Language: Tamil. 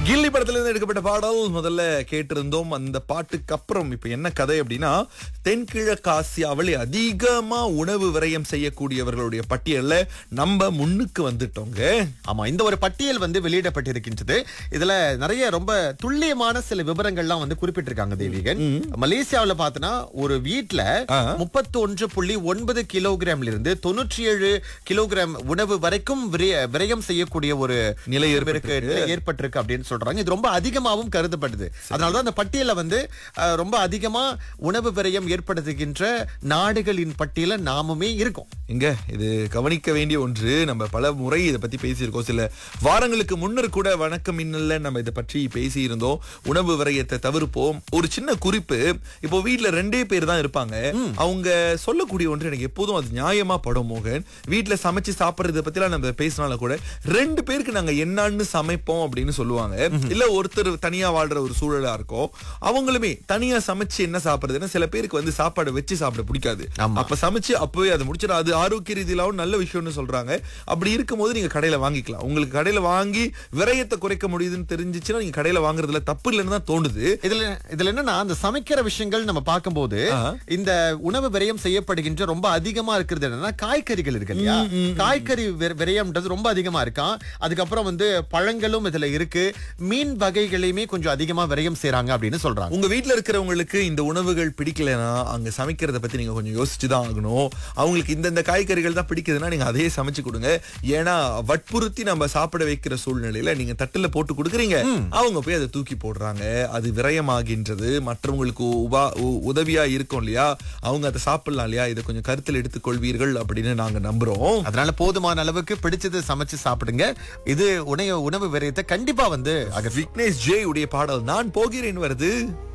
கில்லி படத்துல இருந்து எடுக்கப்பட்ட பாடல் முதல்ல கேட்டிருந்தோம் அந்த பாட்டுக்கு அப்புறம் இப்ப என்ன கதை அப்படின்னா தென்கிழக்காசியாவில் அதிகமா உணவு விரயம் செய்யக்கூடியவர்களுடைய பட்டியல்ல நம்ம முன்னுக்கு வந்துட்டோங்க ஆமா இந்த ஒரு பட்டியல் வந்து வெளியிடப்பட்டிருக்கின்றது இதுல நிறைய ரொம்ப துல்லியமான சில விவரங்கள்லாம் வந்து குறிப்பிட்டிருக்காங்க தேவிகன் மலேசியாவுல பார்த்தனா ஒரு வீட்ல ஆ. முப்பத்தி ஒன்று புள்ளி ஒன்பது கிலோகிராம்ல இருந்து தொண்ணூற்றி ஏழு கிலோகிராம் உணவு வரைக்கும் விரய- விரயம் செய்யக்கூடிய ஒரு நிலை இருக்கு ஏற்பட்டிருக்கு அப்படின்னு சொல்றாங்க இது ரொம்ப அதிகமாகவும் கருதப்படுது அதனாலதான் அந்த பட்டியல வந்து அஹ், ரொம்ப அதிகமா உணவு விரயம் ஏற்படுத்துகின்ற நாடுகளின் பட்டியல நாமுமே இருக்கோம் இங்க இது கவனிக்க வேண்டிய ஒன்று நம்ம பல முறை இதை பத்தி பேசியிருக்கோம் சில வாரங்களுக்கு முன்னர் கூட வணக்கம் இன்னல்ல நம்ம இதை பற்றி பேசியிருந்தோம் உணவு விரயத்தை தவிர்ப்போம் ஒரு சின்ன குறிப்பு இப்போ வீட்ல ரெண்டே பேர் தான் இருப்பாங்க அவங்க சொல்லக்கூடிய ஒன்று எனக்கு எப்போதும் அது நியாயமா படும் மோகன் வீட்ல சமைச்சு சாப்பிடுறத பத்திலாம் நம்ம பேசினாலும் கூட ரெண்டு பேருக்கு நாங்க என்னன்னு சமைப்போம் அப்படின்னு சொல்லுவாங்க இல்ல ஒருத்தர் தனியா வாழ்ற ஒரு சூழலா இருக்கும் அவங்களுமே தனியா சமைச்சு என்ன சாப்பிடுறதுன்னா சில பேருக்கு வந்து சாப்பாடு வச்சு சாப்பிட பிடிக்காது ஆமா. அப்ப சமைச்சு அப்பவே அதை முடிச்சிடும் அது ஆரோக்கிய ரீதியிலாவும் நல்ல விஷயம்னு சொல்றாங்க அப்படி இருக்கும்போது நீங்க கடையில வாங்கிக்கலாம் உங்களுக்கு கடையில வாங்கி விரயத்தை குறைக்க முடியுதுன்னு தெரிஞ்சுச்சுன்னா நீங்க கடையில வாங்குறதுல தப்பு இல்லைன்னு தான் தோணுது இதுல இதுல என்னன்னா அந்த சமைக்கிற விஷயங்கள் நம்ம பார்க்கும்போது ஆ. இந்த உணவு விரயம் செய்யப்படுகின்ற ரொம்ப அதிகமா இருக்கிறது என்னன்னா காய்கறிகள் இருக்கு இல்லையா காய்கறி விர- விரயம்ன்றது ரொம்ப அதிகமா இருக்கான் அதுக்கப்புறம் வந்து பழங்களும் இதுல இருக்கு மீன் வகைகளையுமே கொஞ்சம் அதிகமா விரயம் செய்றாங்க அப்படின்னு சொல்றாங்க உங்க வீட்ல இருக்கிறவங்களுக்கு இந்த உணவுகள் பிடிக்கலனா அங்க சமைக்கிறத பத்தி நீங்க கொஞ்சம் யோசிச்சு தான் ஆகணும் அவங்களுக்கு இந்தந்த காய்கறிகள் தான் பிடிக்குதுன்னா நீங்க அதையே சமைச்சு கொடுங்க ஏன்னா வற்புறுத்தி நம்ம சாப்பிட வைக்கிற சூழ்நிலையில நீங்க தட்டுல போட்டு கொடுக்குறீங்க அவங்க போய் அதை தூக்கி போடுறாங்க அது விரயமாகின்றது மற்றவங்களுக்கு உபா உ- உதவியா இருக்கும் இல்லையா அவங்க அதை சாப்பிடலாம் இல்லையா இதை கொஞ்சம் கருத்தில் எடுத்துக்கொள்வீர்கள் அப்படின்னு நாங்க நம்புறோம் அதனால போதுமான அளவுக்கு பிடிச்சது சமைச்சு சாப்பிடுங்க இது உணவு உணவு விரயத்தை கண்டிப்பா வந்து அகற்றி விக்னேஷ் ஜே உடைய பாடல் நான் போகிறேன் வருது